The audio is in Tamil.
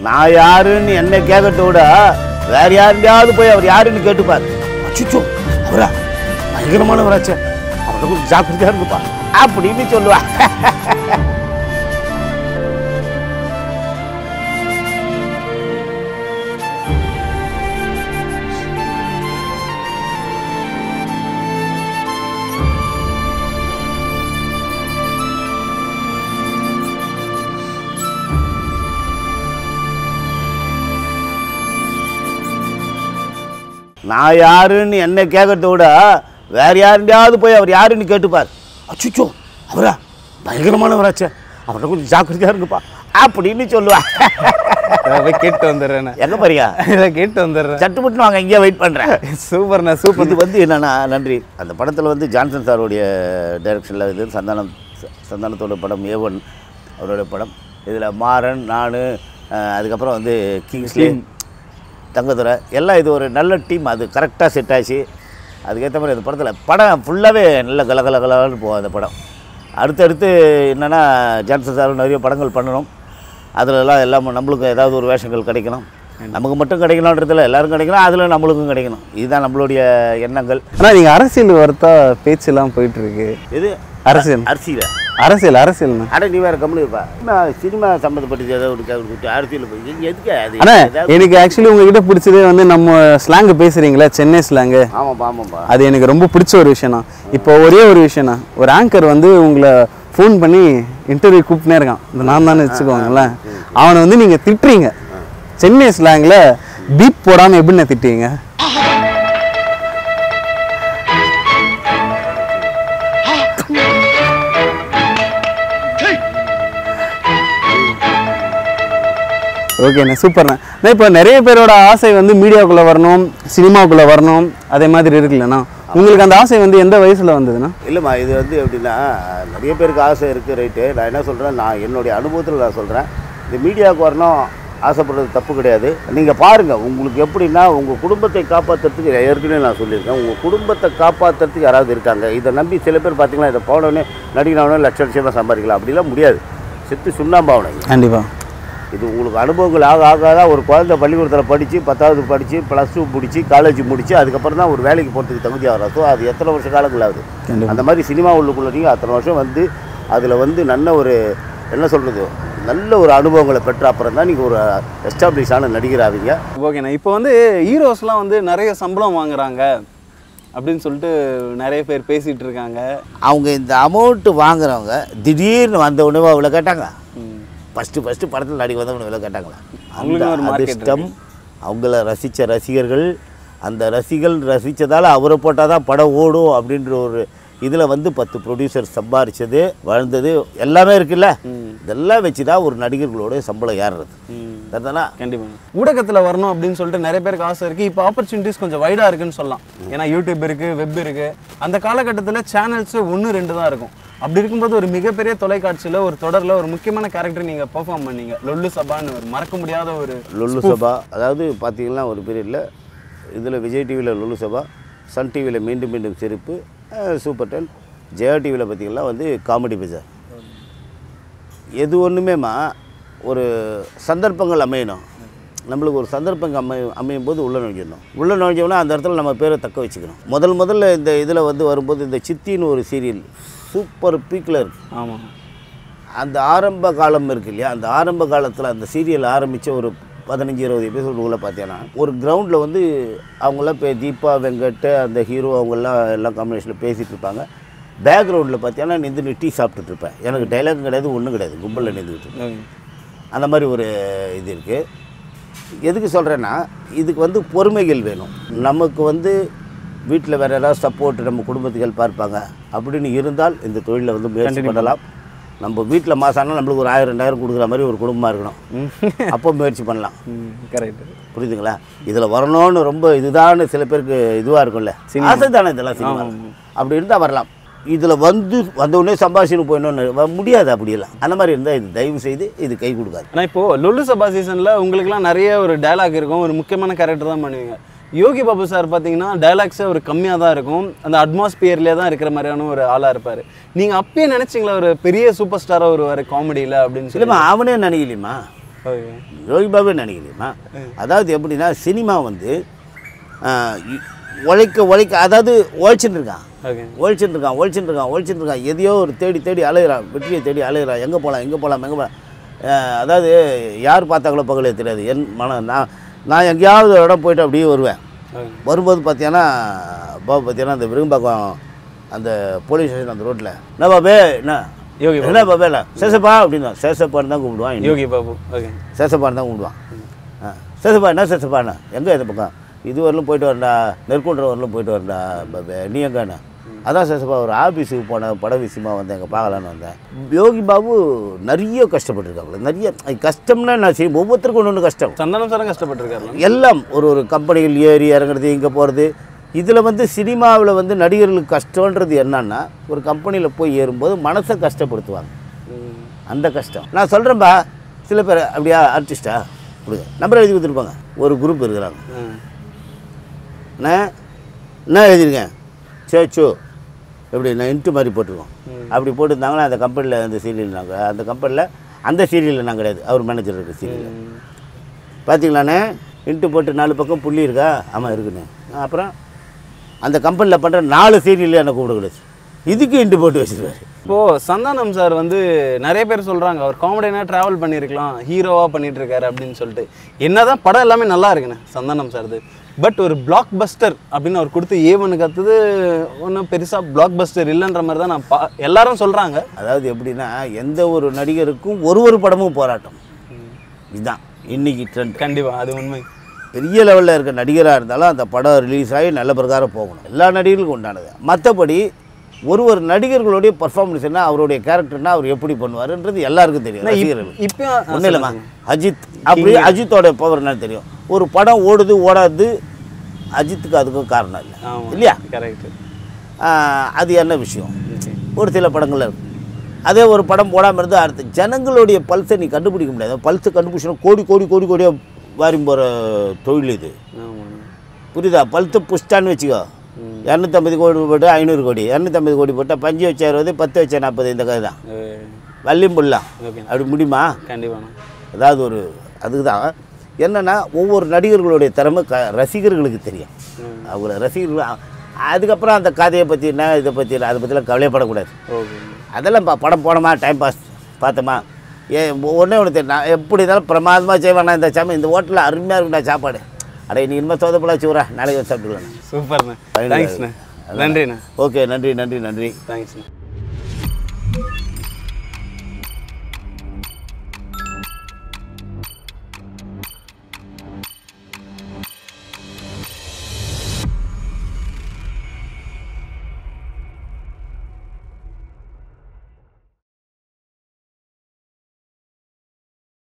நான் யாருன்னு என்ன கேட்கறத விட வேற யாருடையாவது போய் அவர் யாருன்னு கேட்டுப்பார் அச்சுச்சோ அவரா பயங்கரமானவராச்சே அவர்கிட்ட கொஞ்சம் ஜாக்கிரதையா இருக்குப்பா அப்படின்னு சொல்லுவா நான் யாருன்னு என்ன கேட்கறத விட வேற யாருடையாவது போய் அவர் யாருன்னு கேட்டுப்பார் அச்சுச்சோ அவரா பயங்கரமானவராச்சே அவர்கிட்ட கொஞ்சம் ஜாக்கிரதையா இருக்குப்பா அப்படின்னு சொல்லுவா இதை போய் கேட்டு வந்துடுறேண்ணே எங்க பாரியா இதை கேட்டு வந்துடுறேன் சட்டு மட்டும் வாங்க இங்கே வெயிட் பண்றேன் சூப்பர்ண்ணே சூப்பர் இது வந்து என்னன்னா நன்றி அந்த படத்தில் வந்து ஜான்சன் சாருடைய டைரக்ஷனில் இது சந்தானம் சந்தானத்தோட படம் ஏவன் அவருடைய படம் இதில் மாறன் நான் அதுக்கப்புறம் வந்து கிங்ஸ்லி தங்கதுரை எல்லாம் இது ஒரு நல்ல டீம் அது கரெக்டாக செட் ஆச்சு அதுக்கேற்ற மாதிரி அந்த படத்தில் படம் ஃபுல்லாகவே நல்ல கலகலகலன்னு போகும் அந்த படம் அடுத்தடுத்து என்னென்னா ஜான்சன் சார் நிறைய படங்கள் பண்ணணும் அதுலலாம் எல்லாம் நம்மளுக்கும் ஏதாவது ஒரு வேஷங்கள் கிடைக்கணும் நமக்கு மட்டும் கிடைக்கணுன்றதில்ல எல்லாரும் கிடைக்கணும் அதில் நம்மளுக்கும் கிடைக்கணும் இதுதான் நம்மளுடைய எண்ணங்கள் ஆனால் நீங்கள் அரசியல் வரத்தா பேச்செல்லாம் போயிட்டு இருக்கு இது அரசியல் அரிசியில் அரசியல் அரசியல்ண்ணா அட நீ வேறு கம்பெனி இருப்பா நான் சினிமா சம்மந்தப்பட்டது ஏதாவது ஒரு கேட்டு அரசியல் போய் இங்கே எதுக்கு அது அண்ணா ஏதாவது எனக்கு ஆக்சுவலி உங்ககிட்ட பிடிச்சதே வந்து நம்ம ஸ்லாங்கு பேசுறீங்களா சென்னை ஸ்லாங்கு ஆமாப்பா ஆமாப்பா அது எனக்கு ரொம்ப பிடிச்ச ஒரு விஷயம்ண்ணா இப்போ ஒரே ஒரு விஷயம்ண்ணா ஒரு ஆங்கர் வந்து உங்களை ஃபோன் பண்ணி இன்டர்வியூ கூப்பிட்டே இருக்கான் இந்த நான் தானே வச்சுக்கோங்களேன் அவனை வந்து நீங்கள் திட்டுறீங்க சென்னை ஸ்லாங்கில் பீப் போடாமல் எப்படிண்ணே திட்டுவீங்க ஓகேண்ணே சூப்பர்ண்ணே அண்ணா இப்போ நிறைய பேரோட ஆசை வந்து மீடியாவுக்குள்ளே வரணும் சினிமாவுக்குள்ளே வரணும் அதே மாதிரி இருக்குல்லண்ணா உங்களுக்கு அந்த ஆசை வந்து எந்த வயசில் வந்ததுண்ணா இல்லைம்மா இது வந்து எப்படின்னா நிறைய பேருக்கு ஆசை இருக்குது ரைட்டு நான் என்ன சொல்கிறேன் நான் என்னுடைய அனுபவத்தில் நான் சொல்கிறேன் இந்த மீடியாவுக்கு வரணும் ஆசைப்படுறது தப்பு கிடையாது நீங்கள் பாருங்கள் உங்களுக்கு எப்படின்னா உங்கள் குடும்பத்தை காப்பாற்றுறதுக்கு ஏற்கனவே நான் சொல்லியிருக்கேன் உங்கள் குடும்பத்தை காப்பாற்றுறதுக்கு யாராவது இருக்காங்க இதை நம்பி சில பேர் பார்த்தீங்கன்னா இதை போனவொடனே நடிகனவனே லட்ச லட்சமாக சம்பாதிக்கலாம் அப்படிலாம் முடியாது செத்து சுண்ணாம்பாவனை கண்டிப்பாக இது உங்களுக்கு அனுபவங்கள் ஆக ஆக தான் ஒரு குழந்தை பள்ளிக்கூடத்தில் படித்து பத்தாவது படித்து ப்ளஸ் டூ முடிச்சு காலேஜ் முடிச்சு அதுக்கப்புறம் தான் ஒரு வேலைக்கு போகிறதுக்கு தகுதி ஆகிறோம் ஸோ அது எத்தனை வருஷ காலங்கள் ஆகுது கண்டிப்பா. அந்த மாதிரி சினிமா உள்ளுக்குள்ள நீங்கள் அத்தனை வருஷம் வந்து அதில் வந்து நல்ல ஒரு என்ன சொல்கிறது நல்ல ஒரு அனுபவங்களை பெற்ற அப்புறம் தான் நீங்கள் ஒரு எஸ்டாப்ளிஷ் ஆன நடிகர் ஆவீங்க ஓகேண்ணா இப்போ வந்து ஹீரோஸ்லாம் வந்து நிறைய சம்பளம் வாங்குறாங்க அப்படின்னு சொல்லிட்டு நிறைய பேர் பேசிகிட்டு இருக்காங்க அவங்க இந்த அமௌண்ட்டு வாங்குறவங்க திடீர்னு வந்த உடனே அவ்வளோ கேட்டாங்க ஃபஸ்ட்டு ஃபஸ்ட்டு படத்தில் நடிக்க வந்தவங்க இவ்வளோ கேட்டாங்களா அந்த அவங்களுக்கும் ஒரு market அதிர்ஷ்டம் அவங்கள ரசித்த ரசிகர்கள் அந்த ரசிகர்கள் ரசித்ததால் அவரை போட்டால் தான் படம் ஓடும் அப்படின்ற ஒரு இதில் வந்து பத்து ப்ரொடியூசர் சம்பாரிச்சது வாழ்ந்தது எல்லாமே இருக்குல்ல இதெல்லாம் வச்சு தான் ஒரு நடிகர்களோட சம்பளம் ஏறுறது சரிதானா கண்டிப்பாக ஊடகத்தில் வரணும் அப்படின்னு சொல்லிட்டு நிறைய பேருக்கு ஆசை இருக்குது இப்போ ஆப்பர்ச்சுனிட்டிஸ் கொஞ்சம் வைடாக இருக்குன்னு சொல்லலாம் ஏன்னா யூடியூப் இருக்குது வெப் இருக்குது அந்த காலகட்டத்தில் சேனல்ஸ் ஒன்று ரெண்டு தான் இருக்கும் அப்படி இருக்கும்போது ஒரு மிகப்பெரிய தொலைக்காட்சியில் ஒரு தொடரில் ஒரு முக்கியமான கேரக்டர் நீங்கள் பெர்ஃபார்ம் பண்ணீங்க லொல்லு சபான்னு ஒரு மறக்க முடியாத ஒரு லொல்லு சபா அதாவது பார்த்தீங்கன்னா ஒரு பீரியடில் இதில் விஜய் டிவியில் லொல்லு சபா சன் டிவியில் மீண்டும் மீண்டும் சிரிப்பு அஹ், சூப்பர் டென் ஜெயா டிவியில் பார்த்தீங்கன்னா வந்து காமெடி பஜார் எது ஒன்றுமேமா ஒரு சந்தர்ப்பங்கள் அமையணும் நம்மளுக்கு ஒரு சந்தர்ப்பங்கள் அமை அமையும் போது உள்ளே நுழைஞ்சிடணும் உள்ளே நுழைஞ்சோம்னா அந்த இடத்துல நம்ம பேரை தக்க வச்சுக்கணும் முதல் முதல்ல இந்த இதில் வந்து வரும்போது இந்த சித்தின்னு ஒரு சீரியல் சூப்பர் பீக்கில் இருக்கு ஆமாம் அந்த ஆரம்ப காலம் இருக்கு இல்லையா அந்த ஆரம்ப காலத்தில் அந்த சீரியல் ஆரம்பித்த ஒரு பதினஞ்சு இருபது எபிசோடு உள்ள பார்த்தீங்கன்னா ஒரு கிரவுண்டில் வந்து அவங்களாம் இப்போ தீபா வெங்கட் அந்த ஹீரோ அவங்கெல்லாம் எல்லாம் காம்பினேஷனில் பேசிகிட்டு இருப்பாங்க பேக்ரவுண்டில் பார்த்தீங்கன்னா நின்று டீ சாப்பிட்டுட்டு இருப்பேன் எனக்கு டைலாக் கிடையாது ஒன்றும் கிடையாது கும்பலில் நின்றுக்கிட்டு இருப்பேன். அந்த மாதிரி ஒரு இது இருக்குது எதுக்கு சொல்கிறேன்னா இதுக்கு வந்து பொறுமைகள் வேணும் நமக்கு வந்து வீட்டில் வேறு யாராவது சப்போர்ட் நம்ம குடும்பத்துகள் பார்ப்பாங்க அப்படின்னு இருந்தால் இந்த தொழிலை வந்து முயற்சி பண்ணலாம் நம்ம வீட்டில் மாதம் ஆனால் நம்மளுக்கு ஒரு ஆயிரம் ரெண்டாயிரம் கொடுக்குற மாதிரி ஒரு குடும்பமாக இருக்கணும் அப்போ முயற்சி பண்ணலாம் கரெக்ட் புரியுதுங்களா இதில் வரணும்னு ரொம்ப இதுதான் சில பேருக்கு இதுவாக இருக்கும்ல ஆசை தானே இதெல்லாம் சினிமா அப்படி இருந்தால் வரலாம் இதில் வந்து வந்த உடனே சம்பாஷணம் போயிடணும்னு முடியாது அப்படியெல்லாம் அந்த மாதிரி இருந்தால் இது தயவு செய்து இது கை கொடுக்காது ஆனால் இப்போ லொல்லு சபா சீசனில் உங்களுக்குலாம் நிறைய ஒரு டயலாக் இருக்கும் ஒரு முக்கியமான கேரக்டர் தான் பண்ணுவீங்க யோகி பாபு சார் பார்த்தீங்கன்னா டயலாக்ஸே ஒரு கம்மியாக தான் இருக்கும் அந்த அட்மாஸ்பியர்லேயே தான் இருக்கிற மாதிரியான ஒரு ஆளாக இருப்பார் நீங்கள் அப்பயே நினச்சிங்களா ஒரு பெரிய சூப்பர் ஸ்டாராக வருவார் காமெடியில் அப்படின்னு சொல்லி இல்லைம்மா அவனே நினைக்கலையுமா ஓகே யோகி பாபு நினைக்கலையுமா அதாவது எப்படின்னா சினிமா வந்து ஆஹ், இ- உழைக்க உழைக்க அதாவது உழைச்சிட்டு இருக்கான் ஓகே ஒழிச்சுட்டு இருக்கான் ஒழிச்சுட்டு இருக்கான் ஒழிச்சுட்டு இருக்கான் எதையோ ஒரு தேடி தேடி அலையிறான் வெற்றியை தேடி அலையிறான் எங்கே போகலாம் எங்கே போகலாம் எங்கே போகலாம் அதாவது யார் பார்த்தாங்களோ பகலே தெரியாது என் மனம் நான் நான் எங்கேயாவது ஒரு இடம் போயிட்டு அப்படியே வருவேன் ஓகே வரும்போது பார்த்தீங்கன்னா பாபு பார்த்தீங்கன்னா அந்த விரும்பாக்கம் அந்த போலீஸ் ஸ்டேஷன் அந்த ரோட்டில் என்ன பாபே என்ன யோகி பாபு என்ன பாபே இல்லை சேசப்பா அப்படின்னா சேசப்பான்னு தான் கூப்பிடுவான் இன்னும். யோகி பாபு ஓகே சேசப்பான்னு தான் கூப்பிடுவான் ஆ சேசப்பா என்ன சேசப்பாண்ணா எங்கே இந்த பக்கம் இது வரலும் போயிட்டு வரண்டா நெற்குன்ற வரலும் போயிட்டு வரண்டா பாபே நீ எங்கண்ணா அதான் சேசப்பா ஒரு ஆஃபீஸுக்கு போனேன் பட விஷயமா வந்தேன் எங்கே பார்க்கலான்னு வந்தேன் யோகி பாபு நிறைய கஷ்டப்பட்டுருக்காப்புல நிறைய அது கஷ்டம்னா நான் செய்யும் ஒவ்வொருத்தருக்கும் ஒன்று ஒன்று கஷ்டம் சந்தானம் சாரும் கஷ்டப்பட்டிருக்காருல எல்லாம் ஒரு ஒரு கம்பெனிகள் ஏறி இறங்குறது இங்கே போகிறது இதில் வந்து சினிமாவில் வந்து நடிகர்களுக்கு கஷ்டன்றது என்னன்னா ஒரு கம்பெனியில் போய் ஏறும்போது மனசை கஷ்டப்படுத்துவாங்க ம். அந்த கஷ்டம் நான் சொல்கிறேன்பா சில பேர் அப்படியா ஆர்டிஸ்டா கொடுங்க நம்பர் எழுதி கொடுத்துருப்பாங்க ஒரு குரூப் இருக்கிறாங்க ஆ. நான் என்ன எழுதியிருக்கேன் சேச்சோ எப்படி நான் இன்ட்டு மாதிரி போட்டிருக்கோம் அப்படி போட்டிருந்தாங்கன்னா அந்த கம்பெனியில் அந்த சீரியல் நாங்கள் அந்த கம்பெனியில் அந்த சீரியலில் நான் கிடையாது அவர் மேனேஜர் இருக்க சீரியலில் ம். பார்த்தீங்களாண்ணே இன்ட்டு போட்டு நாலு பக்கம் புள்ளி இருக்கா ஆமாம் இருக்குண்ணே அப்புறம் அந்த கம்பெனியில் பண்ணுற நாலு சீரியல் எனக்கு கூப்பிடக்கூடாது இதுக்கு இன்ட்டு போட்டு வச்சிருவாரு இப்போ சந்தானம் சார் வந்து நிறைய பேர் சொல்றாங்க அவர் காமெடினா டிராவல் பண்ணியிருக்கலாம் ஹீரோவா பண்ணிட்டு இருக்காரு அப்படின்னு சொல்லிட்டு என்னதான் படம் எல்லாமே நல்லா இருக்குண்ணே சந்தானம் சார்து பட் ஒரு பிளாக் பஸ்டர் அப்படின்னு அவர் கொடுத்து ஏவனு கத்துது ஒன்றும் பெருசா பிளாக் பஸ்டர் இல்லைன்ற மாதிரி தான் நான் பா எல்லாரும் சொல்றாங்க அதாவது எப்படின்னா எந்த ஒரு நடிகருக்கும் ஒரு ஒரு படமும் போராட்டம் இதுதான் இன்னைக்கு ட்ரெண்ட் கண்டிப்பா அது உண்மை பெரிய லெவலில் இருக்க நடிகராக இருந்தாலும் அந்த படம் ரிலீஸ் ஆகி நல்ல பிரகாரம் போகணும் எல்லா நடிகர்களுக்கும் உண்டானது மற்றபடி ஒரு ஒரு நடிகர்களுடைய பர்ஃபார்மன்ஸ் என்ன அவருடைய கேரக்டர்னா அவர் எப்படி பண்ணுவாருன்றது எல்லாருக்கும் தெரியும் ரசிகர்களுக்கு இப்போ ஒன்றும் இல்லைம்மா அஜித் அப்படி அஜித்தோட பவர் என்ன தெரியும் ஒரு படம் ஓடுது ஓடாது அஜித்துக்கு அதுக்கும் காரணம் இல்லை ஆமா இல்லையா கரெக்ட் ஆஹ் அது என்ன விஷயம் ஒரு சில படங்கள்ல இருக்கு அதே ஒரு படம் போடாமல் இருந்து அடுத்து ஜனங்களுடைய பல்ஸை நீ கண்டுபிடிக்க முடியாது பல்ஸை கண்டுபிடிச்சா கோடி கோடி கோடி கோடியாக வாரி போகிற தொழில் இது ஆமா புரியுதா பல்த்து புஷ்டான்னு வச்சுக்கோ இரநூத்தம்பது கோடி போட்டு ஐநூறு கோடி இரநூத்தம்பது கோடி போட்டால் பஞ்சு வச்ச அறுபது பத்து வச்ச நாற்பது இந்த கதை தான் வள்ளியும் புல்லாம் ஓகே அப்படி முடியுமா கண்டிப்பாண்ணா அதாவது ஒரு அதுக்கு தான் என்னென்னா ஒவ்வொரு நடிகர்களுடைய திறமை க ரசிகர்களுக்கு தெரியும் ம். அவங்கள ரசிகர்கள் அ- அதுக்கப்புறம் அந்த கதையை பற்றி என்ன இதை பற்றி அதை பற்றிலாம் கவலைப்படக்கூடாது ஓகே அதெல்லாம் பா- படம் போனோமா டைம் பாஸ் பார்த்தோமா ஏ ஒன்றே ஒன்று தெரியும் நான் எப்படி இருந்தாலும் பிரமாதமாக செய்வேன் இந்த சாமி இந்த ஹோட்டலில் அருமையாக இருக்குண்டா சாப்பாடு அடே நீ இனிமேல் சோதப்படா வச்சுக்கிறா நாளைக்கு வந்து சாப்பிட்டுக்கலாம் சூப்பர்ண்ணே தேங்க்ஸ்ண்ணே நன்றிண்ணே ஓகே நன்றி நன்றி நன்றி தேங்க்ஸ்ண்ணே